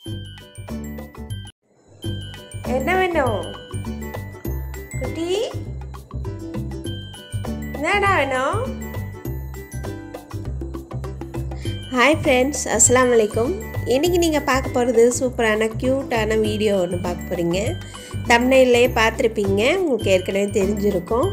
என்ன வேணும் குட்டி என்னடா வேணும் ஹாய் ஃப்ரெண்ட்ஸ் அஸ்ஸலாமு அலைக்கும் இன்றைக்கி நீங்கள் பார்க்க போகிறது சூப்பரான க்யூட்டான வீடியோ ஒன்று பார்க்க போகிறீங்க தமிழ்லேயே பார்த்துருப்பீங்க உங்களுக்கு ஏற்கனவே தெரிஞ்சிருக்கும்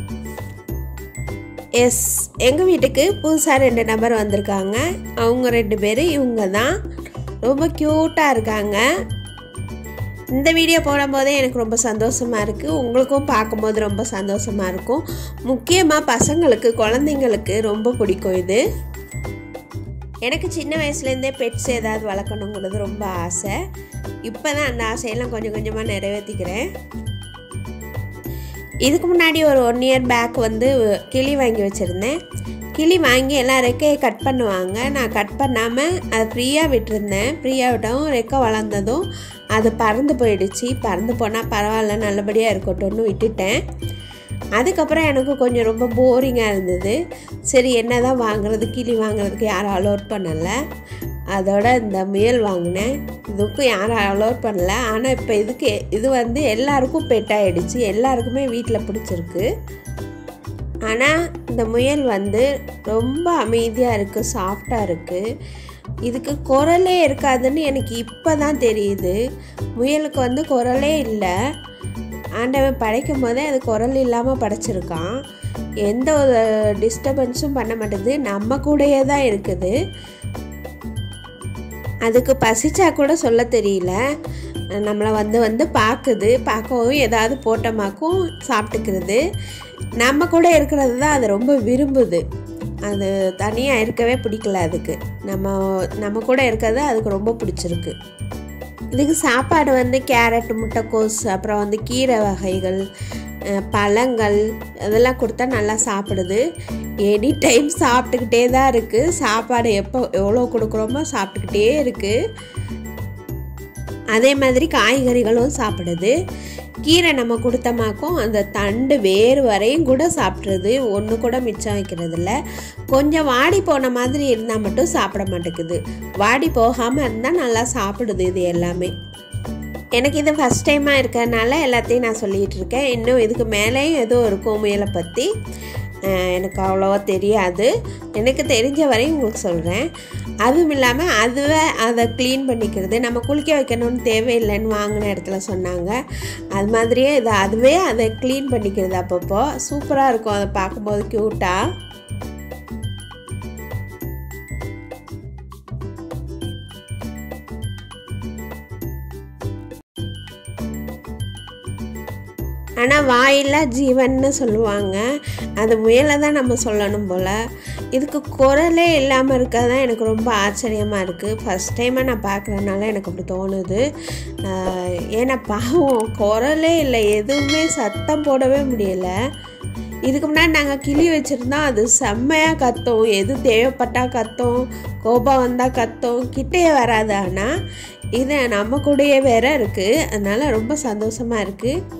எஸ் எங்கள் வீட்டுக்கு புதுசாக ரெண்டு நபர் வந்திருக்காங்க அவங்க ரெண்டு பேர் இவங்க தான் ரொம்ப க்யூட்டாக இருக்காங்க இந்த வீடியோ போடும்போதே எனக்கு ரொம்ப சந்தோஷமாக இருக்குது உங்களுக்கும் பார்க்கும்போது ரொம்ப சந்தோஷமாக இருக்கும் முக்கியமாக பசங்களுக்கு குழந்தைங்களுக்கு ரொம்ப பிடிக்கும் இது எனக்கு சின்ன வயசுலேருந்தே பெட்ஸ் ஏதாவது வளர்க்கணுங்கிறது ரொம்ப ஆசை இப்போ தான் அந்த ஆசையெல்லாம் கொஞ்சம் கொஞ்சமாக நிறைவேற்றிக்கிறேன் இதுக்கு முன்னாடி ஒரு ஒன் இயர் பேக் வந்து கிளி வாங்கி வச்சுருந்தேன் கிளி வாங்கி எல்லாம் ரெக்கையை கட் பண்ணுவாங்க நான் கட் பண்ணாமல் அதை ஃப்ரீயாக விட்டுருந்தேன் ஃப்ரீயாக விட்டவும் ரெக்கை வளர்ந்ததும் அது பறந்து போயிடுச்சு பறந்து போனால் பரவாயில்ல நல்லபடியாக இருக்கட்டும்னு விட்டுட்டேன் அதுக்கப்புறம் எனக்கு கொஞ்சம் ரொம்ப போரிங்காக இருந்தது சரி என்ன தான் வாங்குறது கிளி வாங்குறதுக்கு யாரும் அலோட் பண்ணலை அதோட இந்த முயல் வாங்கினேன் இதுக்கும் யாரும் அலோட் பண்ணல ஆனால் இப்போ இதுக்கு இது வந்து எல்லாருக்கும் பெட் ஆகிடுச்சு எல்லாருக்குமே வீட்டில் பிடிச்சிருக்கு ஆனால் இந்த முயல் வந்து ரொம்ப அமைதியாக இருக்குது சாஃப்டாக இருக்குது இதுக்கு குரலே இருக்காதுன்னு எனக்கு இப்போ தான் தெரியுது முயலுக்கு வந்து குரலே இல்லை ஆண்டவன் படைக்கும் போதே அது குரல் இல்லாமல் படைச்சிருக்கான் எந்த ஒரு டிஸ்டர்பன்ஸும் பண்ண மாட்டேது நம்ம கூடயே தான் இருக்குது அதுக்கு பசிச்சா கூட சொல்ல தெரியல நம்மளை வந்து வந்து பார்க்குது பார்க்கவும் ஏதாவது போட்டமாக்கும் சாப்பிட்டுக்கிறது நம்ம கூட இருக்கிறது தான் அது ரொம்ப விரும்புது அது தனியாக இருக்கவே பிடிக்கல அதுக்கு நம்ம நம்ம கூட இருக்கிறது அதுக்கு ரொம்ப பிடிச்சிருக்கு இதுக்கு சாப்பாடு வந்து கேரட் முட்டைக்கோஸ் அப்புறம் வந்து கீரை வகைகள் பழங்கள் இதெல்லாம் கொடுத்தா நல்லா சாப்பிடுது எனி டைம் சாப்பிட்டுக்கிட்டே தான் இருக்குது சாப்பாடு எப்போ எவ்வளோ கொடுக்குறோமோ சாப்பிட்டுக்கிட்டே இருக்குது அதே மாதிரி காய்கறிகளும் சாப்பிடுது கீரை நம்ம கொடுத்தமாக்கும் அந்த தண்டு வேறு வரையும் கூட சாப்பிட்றது ஒன்று கூட மிச்சம் வைக்கிறது இல்லை கொஞ்சம் வாடி போன மாதிரி இருந்தால் மட்டும் சாப்பிட மாட்டேங்குது வாடி போகாமல் இருந்தால் நல்லா சாப்பிடுது இது எல்லாமே எனக்கு இது ஃபஸ்ட் டைமாக இருக்கிறதுனால எல்லாத்தையும் நான் சொல்லிகிட்டு இருக்கேன் இன்னும் இதுக்கு மேலேயும் எதுவும் இருக்கும் முயலை பற்றி எனக்கு அவ்வளோவா தெரியாது எனக்கு தெரிஞ்ச வரையும் உங்களுக்கு சொல்கிறேன் அதுவும் இல்லாமல் அதுவே அதை க்ளீன் பண்ணிக்கிறது நம்ம குளிக்க வைக்கணும்னு தேவையில்லைன்னு வாங்கின இடத்துல சொன்னாங்க அது மாதிரியே இது அதுவே அதை க்ளீன் பண்ணிக்கிறது அப்பப்போ சூப்பராக இருக்கும் அதை பார்க்கும்போது க்யூட்டாக ஆனால் வாயில்லா ஜீவன்னு சொல்லுவாங்க அந்த முயலை தான் நம்ம சொல்லணும் போல் இதுக்கு குரலே இல்லாமல் இருக்கதான் எனக்கு ரொம்ப ஆச்சரியமாக இருக்குது ஃபஸ்ட் டைமாக நான் பார்க்குறதுனால எனக்கு அப்படி தோணுது ஏன்னா பாவம் குரலே இல்லை எதுவுமே சத்தம் போடவே முடியலை இதுக்கு முன்னாடி நாங்கள் கிளி வச்சுருந்தோம் அது செம்மையாக கத்தும் எது தேவைப்பட்டால் கத்தும் கோபம் வந்தால் கத்தும் கிட்டே வராது ஆனால் இது நம்ம கூடயே வேற இருக்குது அதனால் ரொம்ப சந்தோஷமாக இருக்குது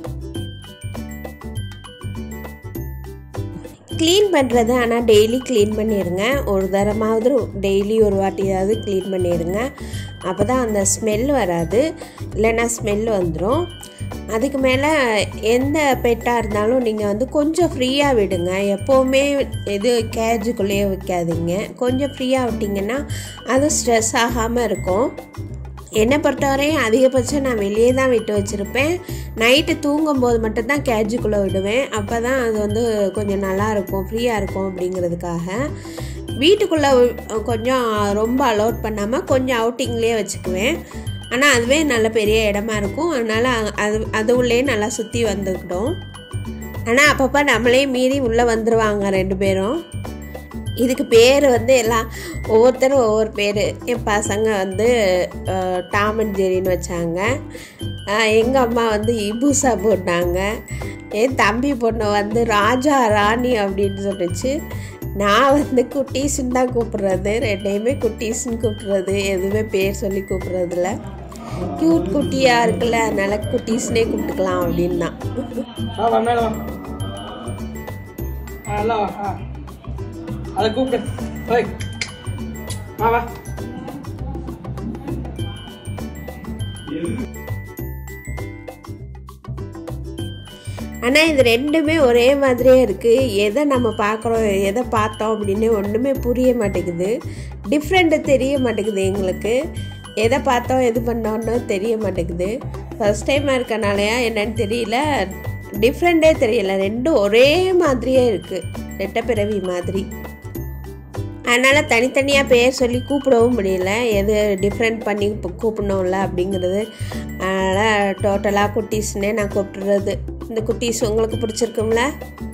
க்ளீன் பண்ணுறது ஆனால் டெய்லி க்ளீன் பண்ணிடுங்க ஒரு தரமாவது டெய்லி ஒரு வாட்டியாவது க்ளீன் பண்ணிடுங்க அப்போ தான் அந்த ஸ்மெல் வராது இல்லைன்னா ஸ்மெல் வந்துடும் அதுக்கு மேலே எந்த பெட்டாக இருந்தாலும் நீங்கள் வந்து கொஞ்சம் ஃப்ரீயாக விடுங்க எப்போவுமே இது கேஜுக்குள்ளேயே வைக்காதீங்க கொஞ்சம் ஃப்ரீயாக விட்டிங்கன்னா அது ஸ்ட்ரெஸ் ஆகாமல் இருக்கும் என்னை பொறுத்தவரையும் அதிகபட்சம் நான் வெளியே தான் விட்டு வச்சுருப்பேன் நைட்டு தூங்கும்போது மட்டும்தான் கேஜுக்குள்ளே விடுவேன் அப்போ தான் அது வந்து கொஞ்சம் நல்லாயிருக்கும் ஃப்ரீயாக இருக்கும் அப்படிங்கிறதுக்காக வீட்டுக்குள்ளே கொஞ்சம் ரொம்ப அலோட் பண்ணாமல் கொஞ்சம் அவுட்டிங்லேயே வச்சுக்குவேன் ஆனால் அதுவே நல்ல பெரிய இடமா இருக்கும் அதனால் அது அது உள்ளே நல்லா சுற்றி வந்துக்கிட்டோம் ஆனால் அப்பப்போ நம்மளே மீறி உள்ளே வந்துடுவாங்க ரெண்டு பேரும் இதுக்கு பேர் வந்து எல்லாம் ஒவ்வொருத்தரும் ஒவ்வொரு பேர் என் பசங்க வந்து டாம் அண்ட் ஜெரின்னு வச்சாங்க எங்கள் அம்மா வந்து இபுசா போட்டாங்க என் தம்பி பொண்ணு வந்து ராஜா ராணி அப்படின்னு சொல்லிச்சு நான் வந்து குட்டீஸ்ன்னு தான் கூப்பிட்றது ரெண்டையுமே குட்டீஸ்ன்னு கூப்பிட்றது எதுவுமே பேர் சொல்லி கூப்பிட்றதில்ல க்யூட் குட்டியாக இருக்குல்ல அதனால குட்டீஸ்னே கூப்பிட்டுக்கலாம் அப்படின்னு தான் ஆ வா மேலே வா ஆ எல்லாம் வா ஆ அதை கூப்பிடு ஓய் வா வா ஆனால் இது ரெண்டுமே ஒரே மாதிரியே இருக்குது எதை நம்ம பார்க்குறோம் எதை பார்த்தோம் அப்படின்னு ஒன்றுமே புரிய மாட்டேங்குது டிஃப்ரெண்ட்டு தெரிய மாட்டேங்குது எங்களுக்கு எதை பார்த்தோம் எது பண்ணோன்னு தெரிய மாட்டேங்குது ஃபஸ்ட் டைமாக இருக்கனாலயா என்னன்னு தெரியல டிஃப்ரெண்ட்டே தெரியல ரெண்டும் ஒரே மாதிரியே இருக்குது ரெட்டப்பிறவி மாதிரி அதனால் தனித்தனியாக பேர் சொல்லி கூப்பிடவும் முடியல எது டிஃப்ரெண்ட் பண்ணி இப்போ கூப்பிடணும்ல அப்படிங்கிறது அதனால் டோட்டலாக குட்டீஸ்னே நான் கூப்பிட்டுறது இந்த குட்டீஸ் உங்களுக்கு பிடிச்சிருக்கும்ல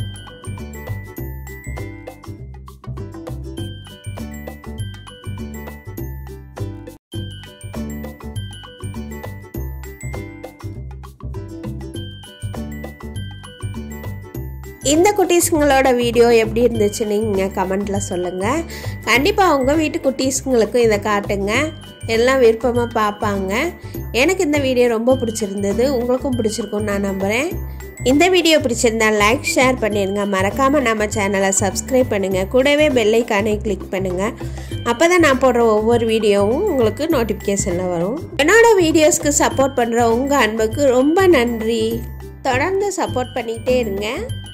இந்த குட்டீஸுங்களோட வீடியோ எப்படி இருந்துச்சுன்னு நீங்கள் கமெண்ட்டில் சொல்லுங்கள் கண்டிப்பாக உங்கள் வீட்டு குட்டீஸுங்களுக்கும் இதை காட்டுங்க எல்லாம் விருப்பமாக பார்ப்பாங்க எனக்கு இந்த வீடியோ ரொம்ப பிடிச்சிருந்தது உங்களுக்கும் பிடிச்சிருக்கும்னு நான் நம்புகிறேன் இந்த வீடியோ பிடிச்சிருந்தா லைக் ஷேர் பண்ணிடுங்க மறக்காமல் நம்ம சேனலை சப்ஸ்கிரைப் பண்ணுங்கள் கூடவே பெல்லைக்கானே கிளிக் பண்ணுங்கள் அப்போ தான் நான் போடுற ஒவ்வொரு வீடியோவும் உங்களுக்கு நோட்டிஃபிகேஷனில் வரும் என்னோட வீடியோஸ்க்கு சப்போர்ட் பண்ணுற உங்கள் அன்புக்கு ரொம்ப நன்றி தொடர்ந்து சப்போர்ட் பண்ணிக்கிட்டே இருங்க